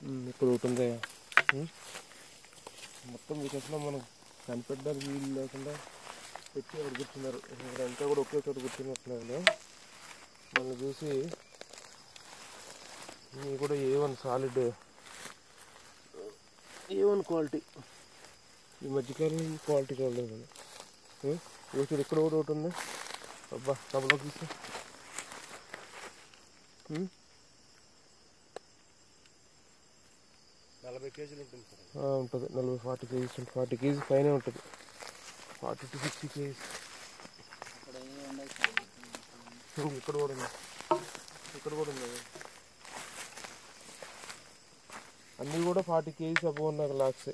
ఉమ్, ఇక్కడ ఒకటి ఉంది ఉమ్. మొత్తం మీకు అసలు మనం కనిపెట్టడానికి వీలు లేకుండా పెట్టి అక్కడ కూర్చున్నారు ఇక్కడంతా కూడా ఒకే చోట కూర్చున్నట్టున్నారు మనం చూసి ఇవి కూడా A one solid A one quality ఈ మధ్యకాలం క్వాలిటీ చూడలేదు మనం ఉమ్, ఇగో చూడు ఇక్కడ కూడా ఒకటి ఉంది అబ్బా డబ్బులో తీసి ఉమ్, నలభై కేజీలు ఉంటుంది సార్ ఆ, ఉంటుంది నలభై ఫార్టీ కేజీస్ ఉంటుంది ఫార్టీ కేజీస్ పైనే ఉంటుంది ఫార్టీ టు సిక్స్టీ కేజీస్ అక్కడ ఏ ఉండదు ఇక్కడ కూడా ఉంది ఇక్కడ కూడా ఉంది అన్నీ కూడా ఫార్టీ కేజీస్ అబో ఉన్నాయి లాక్స్